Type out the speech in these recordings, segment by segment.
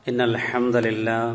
إن الحمد لله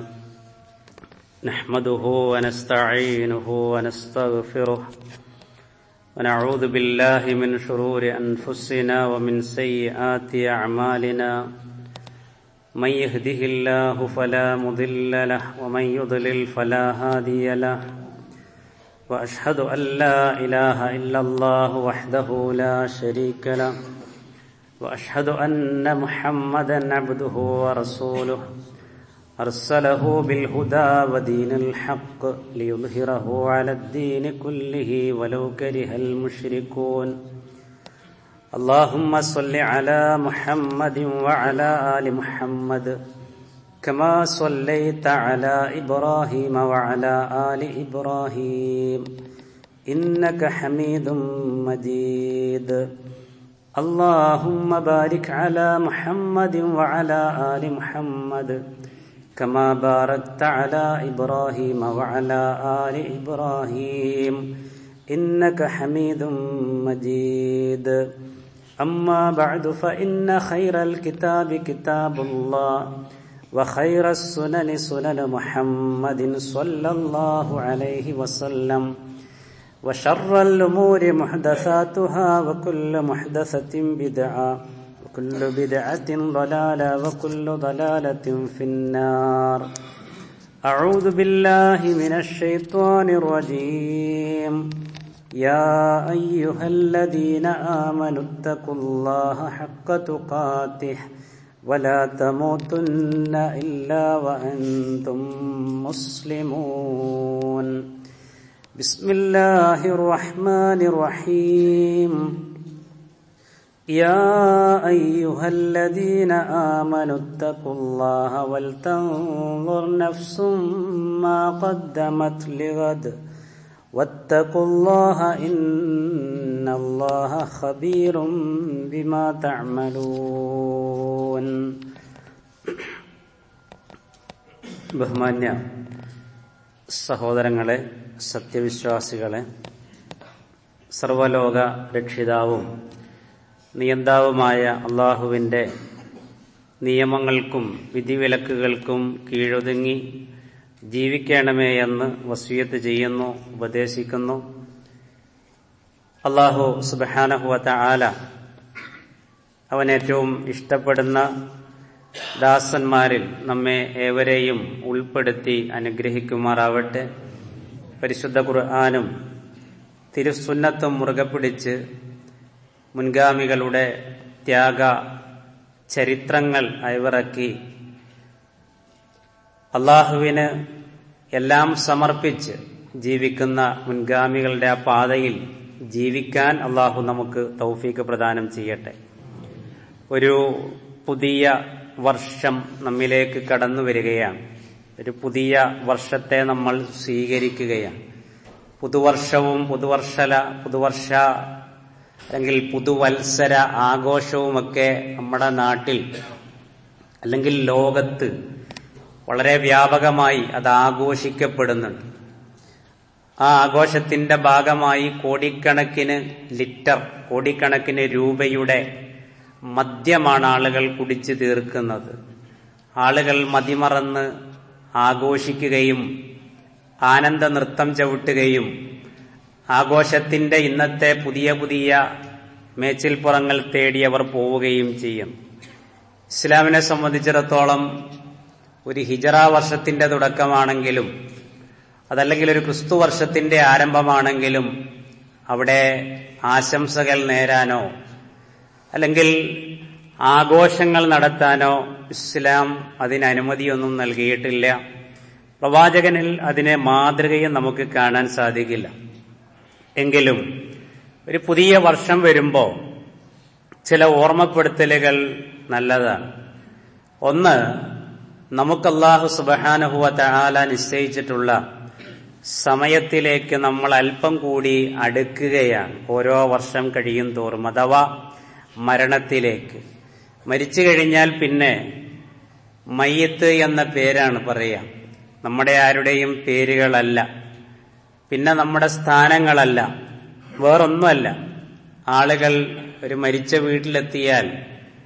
نحمده ونستعينه ونستغفره ونعوذ بالله من شرور أنفسنا ومن سيئات أعمالنا من يهده الله فلا مضل له ومن يضلل فلا هادي له وأشهد أن لا إله إلا الله وحده لا شريك له واشهد ان محمدا عبده ورسوله ارسله بالهدى ودين الحق ليظهره على الدين كله ولو كره المشركون اللهم صل على محمد وعلى ال محمد كما صليت على ابراهيم وعلى ال ابراهيم انك حميد مجيد اللهم بارك على محمد وعلى آل محمد كما باركت على إبراهيم وعلى آل إبراهيم إنك حميد مجيد أما بعد فإن خير الكتاب كتاب الله وخير السنن سنن محمد صلى الله عليه وسلم وشر الأمور محدثاتها وكل محدثة بدعة وكل بدعة ضلالة وكل ضلالة في النار أعوذ بالله من الشيطان الرجيم يا أيها الذين آمنوا اتقوا الله حق تقاته ولا تموتن إلا وأنتم مسلمون بسم الله الرحمن الرحيم يا أيها الذين آمنوا اتقوا الله ولتنظر نفس ما قدمت لغد واتقوا الله إن الله خبير بما تعملون ബഹുമാന്യ സഹോദരങ്ങളെ സത്യവിശ്വാസികളെ സർവലോക രക്ഷിതാവും നിയന്താവുമായ അള്ളാഹുവിൻ്റെ നിയമങ്ങൾക്കും വിധിവിലക്കുകൾക്കും കീഴൊതുങ്ങി ജീവിക്കണമേ എന്ന് വസീയത്ത് ചെയ്യുന്നു ഉപദേശിക്കുന്നു അള്ളാഹു സുബാനഹുവത്ത ആല അവൻ ഏറ്റവും ഇഷ്ടപ്പെടുന്ന ദാസന്മാരിൽ നമ്മെ ഏവരെയും ഉൾപ്പെടുത്തി അനുഗ്രഹിക്കുമാറാവട്ടെ പരിശുദ്ധ ഖുർആാനും തിരുസുന്നത്തും മുറുകെ പിടിച്ച് മുൻഗാമികളുടെ ത്യാഗ ചരിത്രങ്ങൾ അയവിറക്കി അള്ളാഹുവിന് എല്ലാം സമർപ്പിച്ച് ജീവിക്കുന്ന മുൻഗാമികളുടെ ആ പാതയിൽ ജീവിക്കാൻ അള്ളാഹു നമുക്ക് തൗഫീക്ക് പ്രദാനം ചെയ്യട്ടെ ഒരു പുതിയ വർഷം നമ്മിലേക്ക് കടന്നു വരികയാണ് ഒരു പുതിയ വർഷത്തെ നമ്മൾ സ്വീകരിക്കുകയാണ് പുതുവർഷവും പുതുവർഷല പുതുവർഷ അല്ലെങ്കിൽ പുതുവത്സര ആഘോഷവുമൊക്കെ നമ്മുടെ നാട്ടിൽ അല്ലെങ്കിൽ ലോകത്ത് വളരെ വ്യാപകമായി അത് ആഘോഷിക്കപ്പെടുന്നുണ്ട് ആ ആഘോഷത്തിന്റെ ഭാഗമായി കോടിക്കണക്കിന് ലിറ്റർ കോടിക്കണക്കിന് രൂപയുടെ മദ്യമാണ് ആളുകൾ കുടിച്ചു തീർക്കുന്നത് ആളുകൾ മതിമറന്ന് ആഘോഷിക്കുകയും ആനന്ദ നൃത്തം ചവിട്ടുകയും ആഘോഷത്തിന്റെ ഇന്നത്തെ പുതിയ പുതിയ മേച്ചിൽപ്പുറങ്ങൾ തേടി അവർ പോവുകയും ചെയ്യും ഇസ്ലാമിനെ സംബന്ധിച്ചിടത്തോളം ഒരു ഹിജറ വർഷത്തിന്റെ തുടക്കമാണെങ്കിലും അതല്ലെങ്കിൽ ഒരു ക്രിസ്തു വർഷത്തിന്റെ ആരംഭമാണെങ്കിലും അവിടെ ആശംസകൾ നേരാനോ അല്ലെങ്കിൽ ആഘോഷങ്ങൾ നടത്താനോ ഇസ്ലാം അതിന് അനുമതിയൊന്നും നൽകിയിട്ടില്ല പ്രവാചകനിൽ അതിനെ മാതൃകയും നമുക്ക് കാണാൻ സാധിക്കില്ല എങ്കിലും ഒരു പുതിയ വർഷം വരുമ്പോൾ ചില ഓർമ്മപ്പെടുത്തലുകൾ നല്ലതാണ് ഒന്ന് നമുക്ക് അള്ളാഹു സുബഹാനഹുവ തആല നിശ്ചയിച്ചിട്ടുള്ള സമയത്തിലേക്ക് നമ്മൾ അല്പം കൂടി അടുക്കുകയാണ് ഓരോ വർഷം കഴിയും തോറും അഥവാ മരണത്തിലേക്ക് മരിച്ചു കഴിഞ്ഞാൽ പിന്നെ മയ്യത്ത് എന്ന പേരാണ് പറയാം നമ്മുടെ ആരുടെയും പേരുകളല്ല പിന്നെ നമ്മുടെ സ്ഥാനങ്ങളല്ല വേറൊന്നുമല്ല ആളുകൾ ഒരു മരിച്ച വീട്ടിലെത്തിയാൽ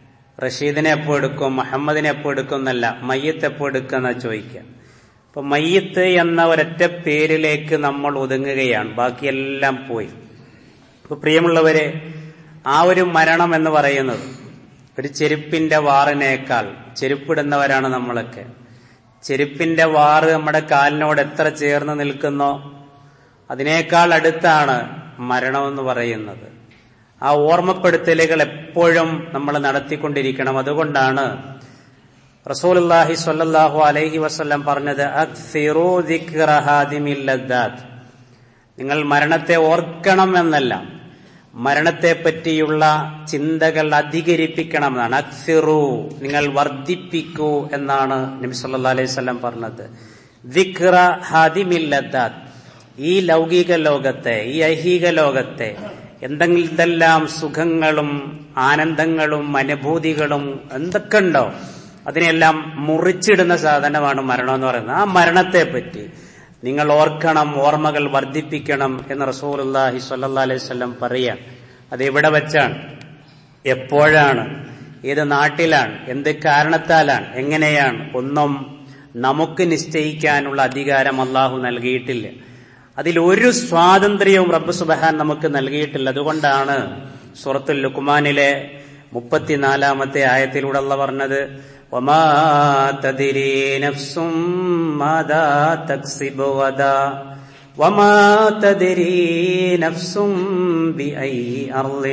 റഷീദിനെ എപ്പോ എടുക്കും മുഹമ്മദിനെ എപ്പോ എടുക്കും എന്നല്ല മയ്യത്ത് എപ്പോ എടുക്കുന്ന ചോദിക്കുക അപ്പൊ മയ്യത്ത് എന്ന ഒരൊറ്റ പേരിലേക്ക് നമ്മൾ ഒതുങ്ങുകയാണ് ബാക്കിയെല്ലാം പോയി അപ്പൊ പ്രിയമുള്ളവരെ ആ ഒരു മരണം എന്ന് പറയുന്നത് ഒരു ചെരുപ്പിന്റെ വാറിനേക്കാൾ ചെരുപ്പിടുന്നവരാണ് നമ്മളൊക്കെ ചെരുപ്പിന്റെ വാറ് നമ്മുടെ കാലിനോട് എത്ര ചേർന്ന് നിൽക്കുന്നോ അതിനേക്കാൾ അടുത്താണ് മരണമെന്ന് പറയുന്നത് ആ ഓർമ്മപ്പെടുത്തലുകൾ എപ്പോഴും നമ്മൾ നടത്തിക്കൊണ്ടിരിക്കണം അതുകൊണ്ടാണ് റസൂലുല്ലാഹി സ്വല്ലല്ലാഹു അലൈഹി വസല്ലം പറഞ്ഞത് അക്സിറൂ ദിക്റ ഹാദിമിൽ ലദ്ദാത്ത് നിങ്ങൾ മരണത്തെ ഓർക്കണം എന്നല്ല മരണത്തെ പറ്റിയുള്ള ചിന്തകൾ അധികരിപ്പിക്കണം എന്നാണ് അക്സിറു നിങ്ങൾ വർദ്ധിപ്പിക്കൂ എന്നാണ് നബി സല്ലാ അലൈഹി സ്വലം പറഞ്ഞത് ദിക്റ ഹാദിമിൽ ലദ്ദാത്ത് ഈ ലൗകിക ലോകത്തെ ഈ ഐഹിക ലോകത്തെ എന്തെല്ലാം സുഖങ്ങളും ആനന്ദങ്ങളും അനുഭൂതികളും എന്തൊക്കെ ഉണ്ടോ അതിനെല്ലാം മുറിച്ചിടുന്ന സാധനമാണ് മരണം എന്ന് പറയുന്നത് ആ മരണത്തെ പറ്റി നിങ്ങൾ ഓർക്കണം ഓർമ്മകൾ വർദ്ധിപ്പിക്കണം എന്ന് റസൂലുല്ലാഹി സ്വല്ലല്ലാ അലൈഹി വസല്ലം പറയാൻ അത് എവിടെ വെച്ചാണ് എപ്പോഴാണ് ഏത് നാട്ടിലാണ് എന്ത് കാരണത്താലാണ് എങ്ങനെയാണ് ഒന്നും നമുക്ക് നിശ്ചയിക്കാനുള്ള അധികാരം അള്ളാഹു നൽകിയിട്ടില്ല അതിലൊരു സ്വാതന്ത്ര്യവും റബ്ബ് സുബഹാൻ നമുക്ക് നൽകിയിട്ടില്ല അതുകൊണ്ടാണ് സൂറത്തുൽ ലുക്മാനിലെ മുപ്പത്തിനാലാമത്തെ ആയത്തിലൂടെ അള്ള പറഞ്ഞത് وما تدري نفس ماذا تكسب غدا وما تدري نفس بأي أرض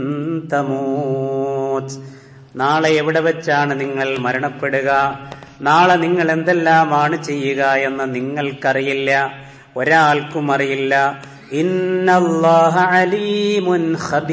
تموت നാളെ എവിടെ വെച്ചാണ് നിങ്ങൾ മരണപ്പെടുക നാളെ നിങ്ങൾ എന്തെല്ലാമാണ് ചെയ്യുക എന്ന് നിങ്ങൾക്കറിയില്ല ഒരാൾക്കും അറിയില്ല ഇന്നല്ലാഹ അലീമുൻ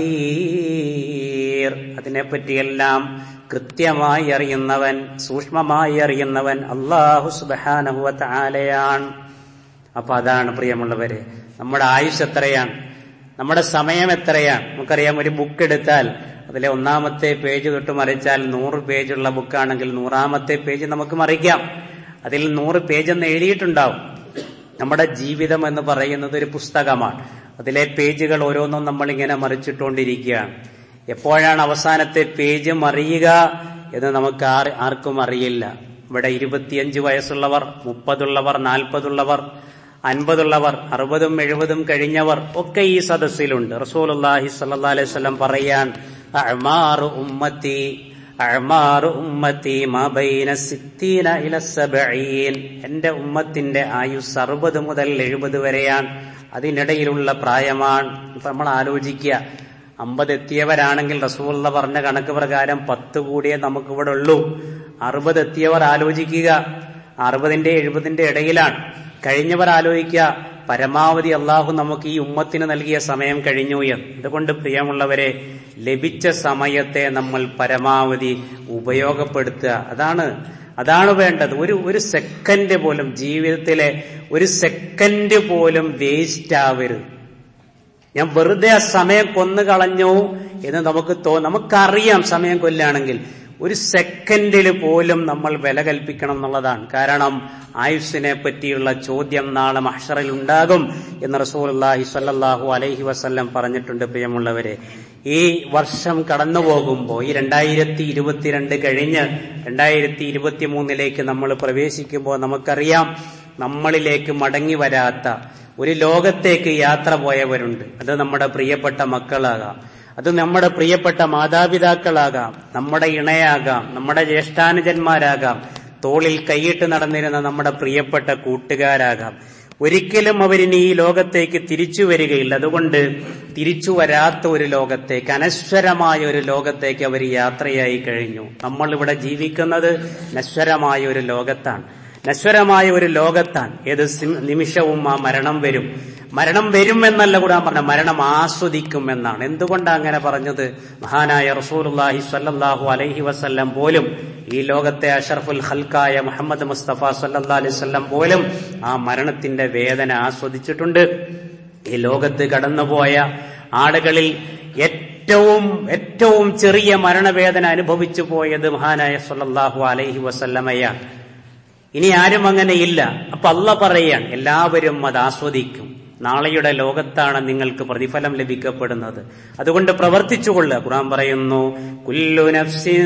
ഖബീർ അതിനെപ്പറ്റിയെല്ലാം കൃത്യമായി അറിയുന്നവൻ സൂക്ഷ്മമായി അറിയുന്നവൻ അള്ളാഹു സുബാനഹുവത്ത് ആലയാണ് അപ്പൊ അതാണ് പ്രിയമുള്ളവര് നമ്മുടെ ആയുസ് എത്രയാണ് നമ്മുടെ സമയം എത്രയാണ് നമുക്കറിയാം ഒരു ബുക്ക് എടുത്താൽ അതിലെ ഒന്നാമത്തെ പേജ് തൊട്ട് മറിച്ചാൽ നൂറ് പേജുള്ള ബുക്കാണെങ്കിൽ നൂറാമത്തെ പേജ് നമുക്ക് മറിക്കാം അതിൽ നൂറ് പേജ് എന്ന് എഴുതിയിട്ടുണ്ടാവും നമ്മുടെ ജീവിതം എന്ന് പറയുന്നത് ഒരു പുസ്തകമാണ് അതിലെ പേജുകൾ ഓരോന്നും നമ്മളിങ്ങനെ മറിച്ചിട്ടുകൊണ്ടിരിക്കുകയാണ് എപ്പോഴാണ് അവസാനത്തെ പേജ് മറിയുക എന്ന് നമുക്ക് ആർക്കും അറിയില്ല ഇവിടെ ഇരുപത്തിയഞ്ച് വയസ്സുള്ളവർ മുപ്പതുള്ളവർ നാൽപ്പതുള്ളവർ അൻപതുള്ളവർ അറുപതും എഴുപതും കഴിഞ്ഞവർ ഒക്കെ ഈ സദസ്സിലുണ്ട് റസൂലുല്ലാഹി സല്ലാ അലൈഹി സ്വലം പറയാൻ അഅ്മാറു ഉമ്മത്തി അഅ്മാറു ഉമ്മത്തി മബൈന സിത്തീന ഇല സബഈൻ എന്റെ ഉമ്മത്തിന്റെ ആയുസ് അറുപത് മുതൽ എഴുപത് വരെയാണ് അതിനിടയിലുള്ള പ്രായമാണ് ഇപ്പൊ നമ്മൾ ആലോചിക്കുക അമ്പത് എത്തിയവരാണെങ്കിൽ റസൂള്ള പറഞ്ഞ കണക്ക് പ്രകാരം പത്ത് കൂടിയേ നമുക്കിവിടെ ഉള്ളൂ അറുപത് എത്തിയവർ ആലോചിക്കുക അറുപതിന്റെ എഴുപതിന്റെ ഇടയിലാണ് കഴിഞ്ഞവർ ആലോചിക്കുക പരമാവധി അള്ളാഹു നമുക്ക് ഈ ഉമ്മത്തിന് നൽകിയ സമയം കഴിഞ്ഞു എന്ന് അതുകൊണ്ട് പ്രിയമുള്ളവരെ ലഭിച്ച സമയത്തെ നമ്മൾ പരമാവധി ഉപയോഗപ്പെടുത്തുക അതാണ് അതാണ് വേണ്ടത് ഒരു ഒരു സെക്കൻഡ് പോലും ജീവിതത്തിലെ ഒരു സെക്കൻഡ് പോലും വേസ്റ്റ് ആവരുത് ഞാൻ വെറുതെ ആ സമയം കൊന്നു കളഞ്ഞു എന്ന് നമുക്ക് തോ നമുക്കറിയാം സമയം കൊല്ലാണെങ്കിൽ ഒരു സെക്കൻഡിൽ പോലും നമ്മൾ വില കൽപ്പിക്കണം എന്നുള്ളതാണ് കാരണം ആയുസ്സിനെ പറ്റിയുള്ള ചോദ്യം നാളെ മഹ്ഷറിൽ ഉണ്ടാകും എന്ന് റസൂലി സല്ലാഹു അലൈഹി വസ്ല്ലം പറഞ്ഞിട്ടുണ്ട് പ്രിയമുള്ളവരെ ഈ വർഷം കടന്നു പോകുമ്പോൾ ഈ രണ്ടായിരത്തി ഇരുപത്തിരണ്ട് കഴിഞ്ഞ് രണ്ടായിരത്തി ഇരുപത്തി മൂന്നിലേക്ക് നമ്മൾ പ്രവേശിക്കുമ്പോൾ നമുക്കറിയാം നമ്മളിലേക്ക് മടങ്ങി വരാത്ത ഒരു ലോകത്തേക്ക് യാത്ര പോയവരുണ്ട് അത് നമ്മുടെ പ്രിയപ്പെട്ട മക്കളാകാം അത് നമ്മുടെ പ്രിയപ്പെട്ട മാതാപിതാക്കളാകാം നമ്മുടെ ഇണയാകാം നമ്മുടെ ജ്യേഷ്ഠാനുജന്മാരാകാം തോളിൽ കൈയിട്ട് നടന്നിരുന്ന നമ്മുടെ പ്രിയപ്പെട്ട കൂട്ടുകാരാകാം ഒരിക്കലും അവരിനി ഈ ലോകത്തേക്ക് തിരിച്ചു വരികയില്ല അതുകൊണ്ട് തിരിച്ചു വരാത്ത ഒരു ലോകത്തേക്ക് അനശ്വരമായ ഒരു ലോകത്തേക്ക് അവർ യാത്രയായി കഴിഞ്ഞു നമ്മൾ ഇവിടെ ജീവിക്കുന്നത് നശ്വരമായ ഒരു ലോകത്താണ് നശ്വരമായ ഒരു ലോകത്താണ് ഏത് നിമിഷവും ആ മരണം വരും മരണം വരും എന്നല്ല കൂടെ പറഞ്ഞ മരണം ആസ്വദിക്കും എന്നാണ് എന്തുകൊണ്ടാണ് അങ്ങനെ പറഞ്ഞത് മഹാനായ റസൂലുല്ലാഹി സല്ലാഹു അലൈഹി വസ്ല്ലം പോലും ഈ ലോകത്തെ അഷറഫുൽ ഹൽക്കായ മുഹമ്മദ് മുസ്തഫ സല്ലാ അലൈഹി വല്ലം പോലും ആ മരണത്തിന്റെ വേദന ആസ്വദിച്ചിട്ടുണ്ട് ഈ ലോകത്ത് കടന്നുപോയ ആളുകളിൽ ഏറ്റവും ഏറ്റവും ചെറിയ മരണവേദന അനുഭവിച്ചു പോയത് മഹാനായ സല്ലാഹു അലൈഹി വസല്ലമയാണ് ഇനി ആരും അങ്ങനെയില്ല അപ്പൊ അല്ല പറയാൻ എല്ലാവരും അത് ആസ്വദിക്കും നാളെയുടെ ലോകത്താണ് നിങ്ങൾക്ക് പ്രതിഫലം ലഭിക്കപ്പെടുന്നത് അതുകൊണ്ട് പ്രവർത്തിച്ചുകൊള്ളുക ഖുർആൻ പറയുന്നു കുല്ലു നഫ്സിൻ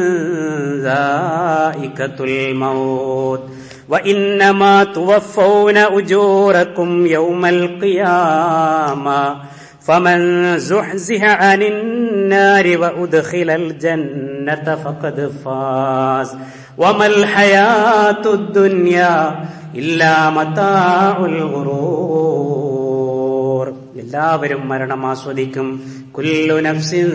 ദാഇഖത്തുൽ മൗത്ത് وإنما توفون أجوركم يوم القيامة فمن زحزح عن النار وأدخل الجنة فقد فاز وما الحياة الدنيا إلا متاع الغرور എല്ലാവരും മരണം ആസ്വദിക്കും കുല്ലു നഫ്സിൻ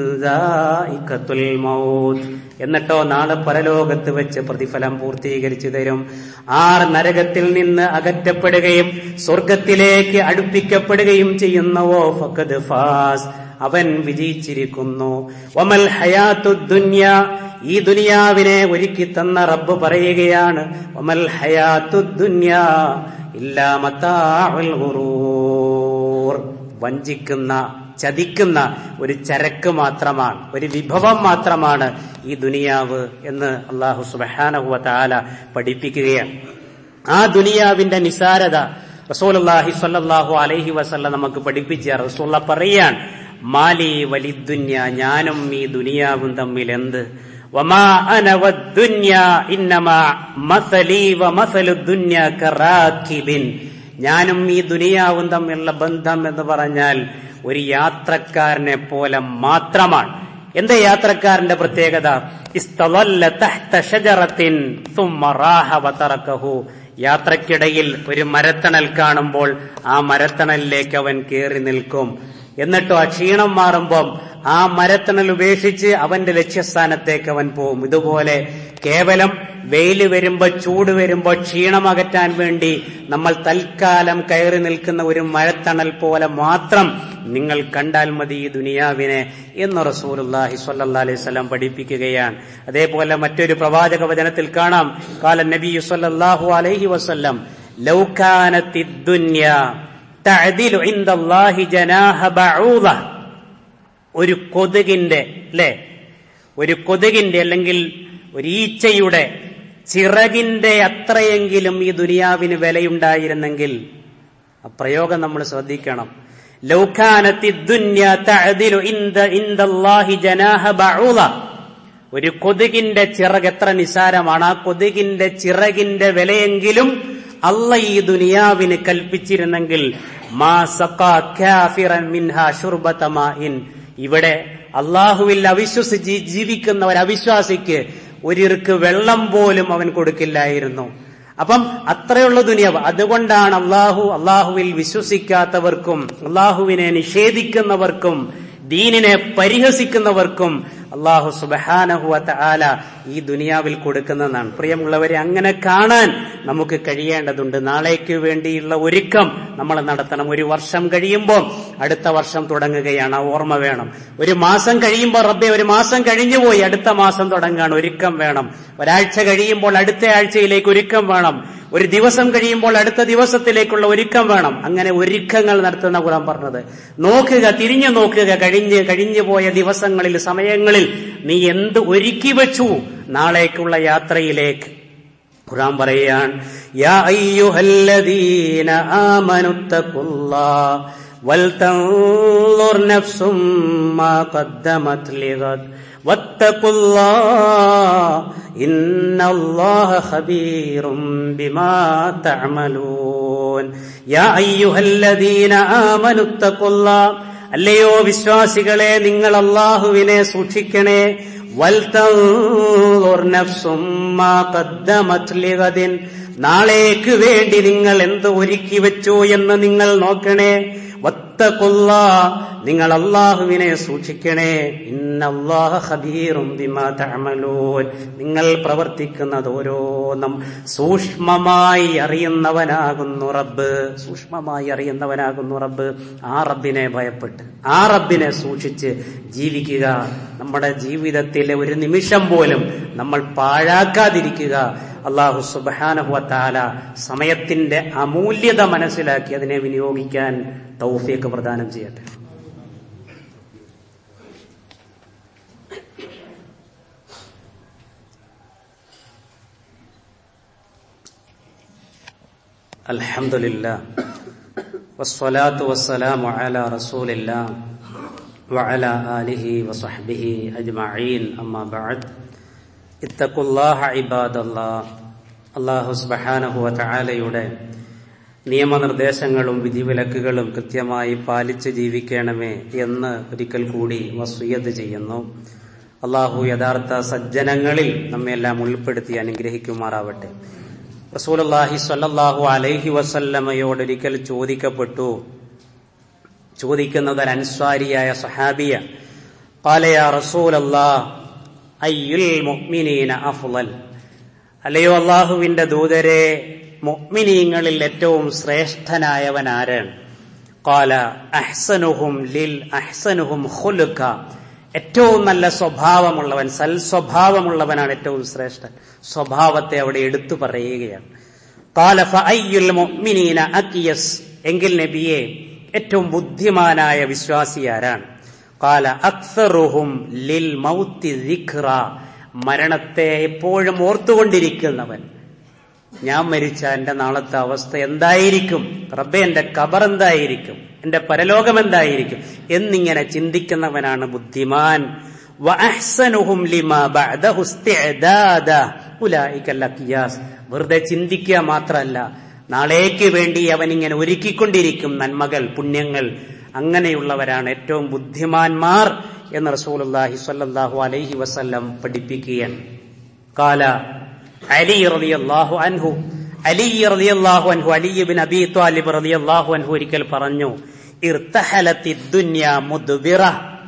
ദാഇഖത്തുൽ മൗത്ത് എന്നിട്ടോ നാളെ പരലോകത്ത് വെച്ച് പ്രതിഫലം പൂർത്തീകരിച്ചു തരും ആർ നരകത്തിൽ നിന്ന് അകറ്റപ്പെടുകയും സ്വർഗത്തിലേക്ക് അടുപ്പിക്കപ്പെടുകയും ചെയ്യുന്നവോ ഫഖദ് ഫാസ് അവൻ വിജയിച്ചിരിക്കുന്നു വമൽ ഹയാത്തു ദുന്യ ഈ ദുനിയാവിനെ ഒരുക്കി തന്ന റബ്ബ് പറയുകയാണ് വമൽ ഹയാത്തു ദുന്യ ഇല്ലാ മത്താഉൽ ഗുറൂർ വഞ്ചിക്കുന്ന ചതിക്കുന്ന ഒരു ചരക്ക് മാത്രമാണ് ഒരു വിഭവം മാത്രമാണ് ഈ ദുനിയാവ് എന്ന് അള്ളാഹു സുബഹാനഹുവ താല പഠിപ്പിക്കുകയാണ് ആ ദുനിയാവിന്റെ നിസാരത റസൂലി സല്ലാഹു അലൈഹി വസല്ല നമുക്ക് പഠിപ്പിച്ച റസൂള്ള പറയാൻ മാലി വലിദുന്യ ഞാനും ഈ ദുനിയാവും തമ്മിൽ എന്ത് വമാ അന വദ്ദുന്യ ഇന്നമാ മസലി വമസലു ദുന്യ കറാക്കിബിൻ ഞാനും ഈ ദുനിയാവും തമ്മിലുള്ള ബന്ധം എന്ന് പറഞ്ഞാൽ ഒരു യാത്രക്കാരനെ പോലെ മാത്രമാണ് എന്താ യാത്രക്കാരന്റെ പ്രത്യേകത ഇസ്തവല്ല തഹ്ത ഷജറത്തിൻ തുമ്മ റാഹ വതറക്കഹു യാത്രക്കിടയിൽ ഒരു മരത്തണൽ കാണുമ്പോൾ ആ മരത്തണലിലേക്ക് അവൻ കയറി നിൽക്കും എന്നിട്ടോ ആ ക്ഷീണം മാറുമ്പം ആ മരത്തണൽ ഉപേക്ഷിച്ച് അവന്റെ ലക്ഷ്യസ്ഥാനത്തേക്ക് അവൻ പോകും ഇതുപോലെ കേവലം വെയില് വരുമ്പോ ചൂട് വരുമ്പോ ക്ഷീണം അകറ്റാൻ വേണ്ടി നമ്മൾ തൽക്കാലം കയറി നിൽക്കുന്ന ഒരു മഴത്തണൽ പോലെ മാത്രം നിങ്ങൾ കണ്ടാൽ മതി ഈ ദുനിയാവിനെ എന്ന് റസൂലുല്ലാഹി സ്വല്ലല്ലാഹി അലൈഹി വസല്ലം പഠിപ്പിക്കുകയാണ് അതേപോലെ മറ്റൊരു പ്രവാചക വചനത്തിൽ കാണാം കാല നബി സ്വല്ലല്ലാഹു അലൈഹി വസല്ലം ലൗകാനത്തി ദുന്യ തഅദിലു ഇൻദല്ലാഹി ജനാഹ ബഊദ ഒരു കൊതുകിന്റെ അല്ലെ ഒരു കൊതുകിന്റെ അല്ലെങ്കിൽ ഒരു ഈച്ചയുടെ ചിറകിന്റെ അത്രയെങ്കിലും ഈ ദുനിയാവിന് വിലയുണ്ടായിരുന്നെങ്കിൽ ആ പ്രയോഗം നമ്മൾ ശ്രദ്ധിക്കണം ലൗഖാനത്തി ദുന്യ തഅദിലു ഇൻദ ഇൻദല്ലാഹി ജനാഹ ബഊദ ഒരു കൊതുകിന്റെ ചിറക് എത്ര നിസാരമാണ് ആ കൊതുകിന്റെ ചിറകിന്റെ വിലയെങ്കിലും അല്ല ഈ ദുനിയാവിന് കൽപ്പിച്ചിരുന്നെങ്കിൽ മാ സഖാ കാഫിറൻ മിൻഹ ശുർബത മാഇൻ ഇവിടെ അള്ളാഹുവിൽ അവിശ്വസിച്ച് ജീവിക്കുന്ന ഒരു അവിശ്വാസിക്ക് ഒരിർക്ക് വെള്ളം പോലും അവൻ കൊടുക്കില്ലായിരുന്നു അപ്പം അത്രയുള്ള ദുനിയാവ് അതുകൊണ്ടാണ് അള്ളാഹു അള്ളാഹുവിൽ വിശ്വസിക്കാത്തവർക്കും അള്ളാഹുവിനെ നിഷേധിക്കുന്നവർക്കും ദീനിനെ പരിഹസിക്കുന്നവർക്കും അള്ളാഹു സുബഹാനഹുവത്ത ആല ഈ ദുനിയാവിൽ കൊടുക്കുന്നതാണ് പ്രിയമുള്ളവരെ അങ്ങനെ കാണാൻ നമുക്ക് കഴിയേണ്ടതുണ്ട് നാളേക്ക് വേണ്ടിയുള്ള ഒരുക്കം നമ്മൾ നടത്തണം ഒരു വർഷം കഴിയുമ്പോൾ അടുത്ത വർഷം തുടങ്ങുകയാണ് ആ ഓർമ്മ വേണം ഒരു മാസം കഴിയുമ്പോൾ റബ്ബെ ഒരു മാസം കഴിഞ്ഞു പോയി അടുത്ത മാസം തുടങ്ങുകയാണ് ഒരുക്കം വേണം ഒരാഴ്ച കഴിയുമ്പോൾ അടുത്ത ആഴ്ചയിലേക്ക് ഒരുക്കം വേണം ഒരു ദിവസം കഴിയുമ്പോൾ അടുത്ത ദിവസത്തിലേക്കുള്ള ഒരുക്കം വേണം അങ്ങനെ ഒരുക്കങ്ങൾ നടത്തുന്ന ഗുണം പറഞ്ഞത് നോക്കുക തിരിഞ്ഞു നോക്കുക കഴിഞ്ഞ് കഴിഞ്ഞു പോയ ദിവസങ്ങളിൽ സമയങ്ങളിൽ നീ എന്ത് ഒരുക്കി വെച്ചു നാളേക്കുള്ള യാത്രയിലേക്ക് ഖുറാൻ പറയാൻ യാ അയ്യുഹല്ലദീന ആമനുത്തഖുല്ലാഹ് വൽതൻളുർ നഫ്സും മാ ഖദ്ദമത് ലിഗദ് واتقوا الله إن الله خبير بما تعملون يا أيها الذين آمنوا اتقوا الله അല്ലയോ വിശ്വാസികളെ നിങ്ങൾ അള്ളാഹുവിനെ സൂക്ഷിക്കണേ നാളേക്ക് വേണ്ടി നിങ്ങൾ എന്ത് ഒരുക്കി വെച്ചു എന്ന് നിങ്ങൾ നോക്കണേ വത്തക്കൊല്ല നിങ്ങൾ അള്ളാഹുവിനെ സൂക്ഷിക്കണേ ഇന്നല്ലാഹ ഖബീറും ബിമാ തഅമലൂൻ നിങ്ങൾ പ്രവർത്തിക്കുന്നത് ഓരോന്നും സൂക്ഷ്മമായി അറിയുന്നവനാകുന്നു റബ്ബ് സൂക്ഷ്മമായി അറിയുന്നവനാകുന്നു റബ്ബ് ആ റബ്ബിനെ ഭയപ്പെട്ട് ആ റബ്ബിനെ സൂക്ഷിച്ച് ജീവിക്കുക നമ്മുടെ ജീവിതത്തിലെ ഒരു നിമിഷം പോലും നമ്മൾ പാഴാക്കാതിരിക്കുക അള്ളാഹു സുബാനഹുവത്താല സമയത്തിന്റെ അമൂല്യത മനസ്സിലാക്കി അതിനെ വിനിയോഗിക്കാൻ തൗഫീക്ക് പ്രദാനം ചെയ്യട്ടെ الحمد لله والصلاة والسلام على رسول الله وعلى آله وصحبه أجمعين أما بعد اتقوا الله عباد الله അള്ളാഹു സുബഹാനഹു വതആലയുടെ നിയമനിർദ്ദേശങ്ങളും വിധിവിലക്കുകളും കൃത്യമായി പാലിച്ച് ജീവിക്കണമേ എന്ന് ഒരിക്കൽ കൂടി വസൂയത്ത് ചെയ്യുന്നു അള്ളാഹു യഥാർത്ഥ സജ്ജനങ്ങളിൽ നമ്മയെല്ലാം ഉൾപ്പെടുത്തി അനുഗ്രഹിക്കുമാറാവട്ടെ റസൂലുള്ളാഹി സ്വല്ലല്ലാഹു അലൈഹി വസല്ലമയോട് ഒരിക്കൽ ചോദിക്കപ്പെട്ടു ചോദിക്കുന്നത് ഒരു അൻസ്വാരിയായ സഹാബിയ പാലയ റസൂലല്ലാ അയ്യുൽ മുഅ്മിനീന അഫ്ളൽ അല്ലയോ അള്ളാഹുവിന്റെ ദൂതരെ മുഅ്മിനീങ്ങളിൽ ഏറ്റവും ശ്രേഷ്ഠനായവൻ ആരാണ് കാല അഹ്സനുഹും ലിൽ അഹ്സനുഹും ഖുലുക ഏറ്റവും നല്ല സ്വഭാവമുള്ളവൻ സൽ സ്വഭാവമുള്ളവനാണ് ഏറ്റവും ശ്രേഷ്ഠൻ സ്വഭാവത്തെ അവിടെ എടുത്തു പറയുകയാണ് കാല ഫഅയ്യുൽ മുഅ്മിനീന അക്കിയസ് എങ്കിൽ നബിയെ ഏറ്റവും ബുദ്ധിമാനായ വിശ്വാസി ആരാണ് കാല അക്സറുഹും ലിൽ മൗത്തി ദിഖ്റ മരണത്തെ എപ്പോഴും ഓർത്തുകൊണ്ടിരിക്കുന്നവൻ ഞാൻ മരിച്ച എന്റെ നാളത്തെ അവസ്ഥ എന്തായിരിക്കും റബ്ബെ എന്റെ കബർ എന്തായിരിക്കും എന്റെ പരലോകം എന്തായിരിക്കും എന്നിങ്ങനെ ചിന്തിക്കുന്നവനാണ് ബുദ്ധിമാൻ വെറുതെ ചിന്തിക്കുക മാത്രമല്ല നാളേക്ക് വേണ്ടി അവൻ ഇങ്ങനെ ഒരുക്കിക്കൊണ്ടിരിക്കും നന്മകൾ പുണ്യങ്ങൾ അങ്ങനെയുള്ളവരാണ് ഏറ്റവും ബുദ്ധിമാന്മാർ എന്ന് റസൂലുള്ളാഹി സ്വല്ലല്ലാഹു അലൈഹി വസല്ലം പഠിപ്പിക്കുകയാണ് കാല അലി റളിയല്ലാഹു അൻഹു അലി റളിയല്ലാഹു അൻഹു അലി ഇബ്നു അബീ ത്വാലിബ് റളിയല്ലാഹു അൻഹു ഒരിക്കൽ പറഞ്ഞു ഇർതഹലത്തി ദുനിയ മുദ്ബിറ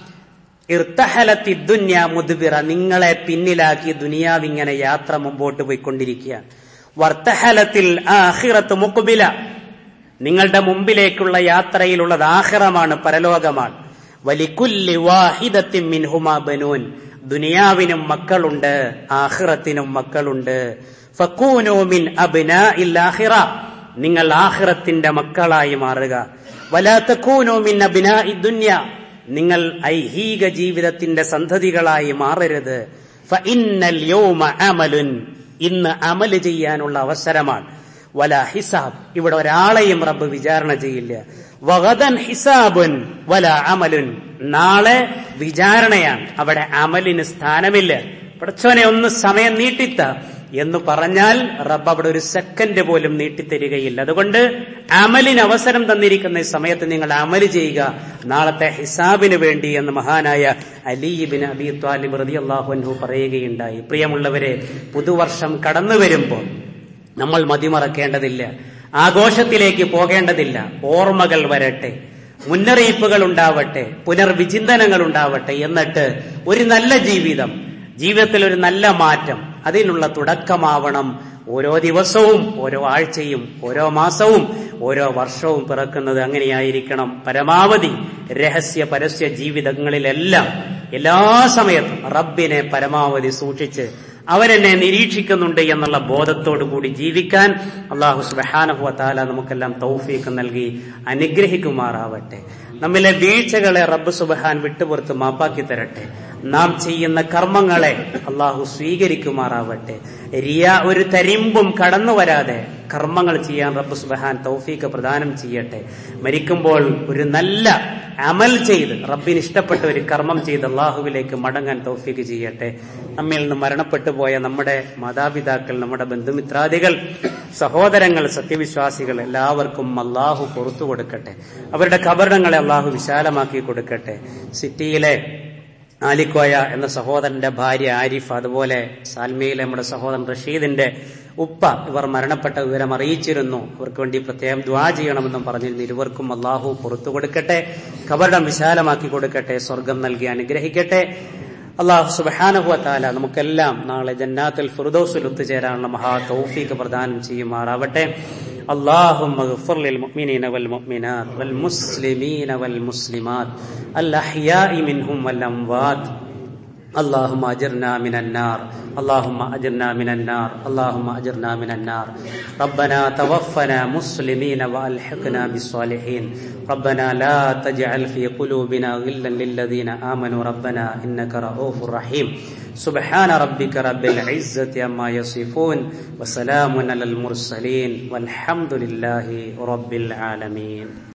ഇർതഹലത്തി ദുനിയ മുദ്ബിറ നിങ്ങളെ പിന്നിലാക്കി ദുനിയാവ് ഇങ്ങനെ യാത്ര മുമ്പോട്ട് പോയിക്കൊണ്ടിരിക്കുകയാണ് വർത്തഹലത്തിൽ ആഖിറത്ത് മുഖ്ബില നിങ്ങളുടെ മുമ്പിലേക്കുള്ള യാത്രയിലുള്ളത് ആഹിറമാണ് പരലോകമാണ് വലിക്കുല്ലി വാഹിദത്തിൻ മിൻഹുമാ ബനൂൻ ദുനിയാവിനും മക്കളുണ്ട് ആഹിറത്തിനും മക്കളുണ്ട് ഫക്കൂനു മിൻ അബ്നാ ഇല്ലാഹിറ നിങ്ങൾ ആഹിറത്തിന്റെ മക്കളായി മാറുക വലാത്തക്കൂനു മിൻ അബ്നാ ദുന്യ നിങ്ങൾ ഐഹീക ജീവിതത്തിന്റെ സന്തതികളായി മാറരുത് ഫഇന്നൽ യൗമ അമലുൻ ഇന്ന് അമല് ചെയ്യാനുള്ള അവസരമാണ് വല ഹിസാബ് ഇവിടെ ഒരാളെയും റബ്ബ് വിചാരണ ചെയ്യില്ല വഗദൻ ഹിസാബുൻ വല അമലുൻ നാളെ വിചാരണയാണ് അവിടെ അമലിന് സ്ഥാനമില്ല പടച്ചോനെ ഒന്ന് സമയം നീട്ടിത്ത എന്ന് പറഞ്ഞാൽ റബ്ബ് അവിടെ ഒരു സെക്കൻഡ് പോലും നീട്ടിത്തരികയില്ല അതുകൊണ്ട് അമലിന് അവസരം തന്നിരിക്കുന്ന ഈ സമയത്ത് നിങ്ങൾ അമല് ചെയ്യുക നാളത്തെ ഹിസാബിന് വേണ്ടി എന്ന് മഹാനായ അലീബിൻ അബി ത്വാലിബ് റതി അള്ളാഹു പറയുകയുണ്ടായി പ്രിയമുള്ളവരെ പുതുവർഷം കടന്നു വരുമ്പോൾ നമ്മൾ മതിമറക്കേണ്ടതില്ല ആഘോഷത്തിലേക്ക് പോകേണ്ടതില്ല ഓർമ്മകൾ വരട്ടെ മുന്നറിയിപ്പുകൾ ഉണ്ടാവട്ടെ പുനർവിചിന്തനങ്ങൾ ഉണ്ടാവട്ടെ എന്നിട്ട് ഒരു നല്ല ജീവിതം ജീവിതത്തിൽ ഒരു നല്ല മാറ്റം അതിനുള്ള തുടക്കമാവണം ഓരോ ദിവസവും ഓരോ ആഴ്ചയും ഓരോ മാസവും ഓരോ വർഷവും പിറക്കുന്നത് അങ്ങനെയായിരിക്കണം പരമാവധി രഹസ്യ പരസ്യ ജീവിതങ്ങളിലെല്ലാം എല്ലാ സമയത്തും റബ്ബിനെ പരമാവധി സൂക്ഷിച്ച് അവരെന്നെ നിരീക്ഷിക്കുന്നുണ്ട് എന്നുള്ള ബോധത്തോടു കൂടി ജീവിക്കാൻ അള്ളാഹു സുബഹാനഹുവ താല നമുക്കെല്ലാം തൗഫീക്ക് നൽകി അനുഗ്രഹിക്കുമാറാവട്ടെ നമ്മിലെ വീഴ്ചകളെ റബ്ബ് സുബഹാൻ വിട്ടുപുറത്ത് മാപ്പാക്കി തരട്ടെ നാം ചെയ്യുന്ന കർമ്മങ്ങളെ അള്ളാഹു സ്വീകരിക്കുമാറാവട്ടെ റിയ ഒരു തരിമ്പും കടന്നു വരാതെ കർമ്മങ്ങൾ ചെയ്യാൻ റബ്ബ് സുബഹാൻ തൗഫീക്ക് പ്രദാനം ചെയ്യട്ടെ മരിക്കുമ്പോൾ ഒരു നല്ല അമൽ ചെയ്ത് റബ്ബിന് ഇഷ്ടപ്പെട്ട ഒരു കർമ്മം ചെയ്ത് അള്ളാഹുവിലേക്ക് മടങ്ങാൻ തൗഫീക്ക് ചെയ്യട്ടെ നമ്മിൽ നിന്ന് മരണപ്പെട്ടു പോയ നമ്മുടെ മാതാപിതാക്കൾ നമ്മുടെ ബന്ധുമിത്രാദികൾ സഹോദരങ്ങൾ സത്യവിശ്വാസികൾ എല്ലാവർക്കും അള്ളാഹു പുറത്തു കൊടുക്കട്ടെ അവരുടെ കബറിടങ്ങളെ അള്ളാഹു വിശാലമാക്കി കൊടുക്കട്ടെ സിറ്റിയിലെ ആലിക്കോയ എന്ന സഹോദരന്റെ ഭാര്യ ആരിഫ് അതുപോലെ സാൽമയിലെ നമ്മുടെ സഹോദരൻ റഷീദിന്റെ ഉപ്പ ഇവർ മരണപ്പെട്ട വിവരം അറിയിച്ചിരുന്നു അവർക്ക് വേണ്ടി പ്രത്യേകം ദ്വാ ചെയ്യണമെന്നും പറഞ്ഞിരുന്നു ഇരുവർക്കും അള്ളാഹു പുറത്തു കൊടുക്കട്ടെ കബറിടം വിശാലമാക്കി കൊടുക്കട്ടെ സ്വർഗം നൽകി അനുഗ്രഹിക്കട്ടെ അള്ളാഹു സുബഹാനഹുവ താല നമുക്കെല്ലാം നാളെ ജന്നാത്തുൽ ഫിർദൗസിൽ ഒത്തുചേരാനുള്ള മഹാ തൗഫീക്ക് പ്രദാനം ചെയ്യുമാറാവട്ടെ اللهم اغفر للمؤمنين والمؤمنات والمسلمين والمسلمات الأحياء منهم والأموات اللهم اجرنا من النار اللهم اجرنا من النار اللهم اجرنا من النار ربنا توفنا مسلمين والحقنا بالصالحين ربنا لا تجعل في قلوبنا غلا للذين امنوا ربنا انك رؤوف رحيم سبحان ربك رب العزه عما يصفون وسلام على المرسلين والحمد لله رب العالمين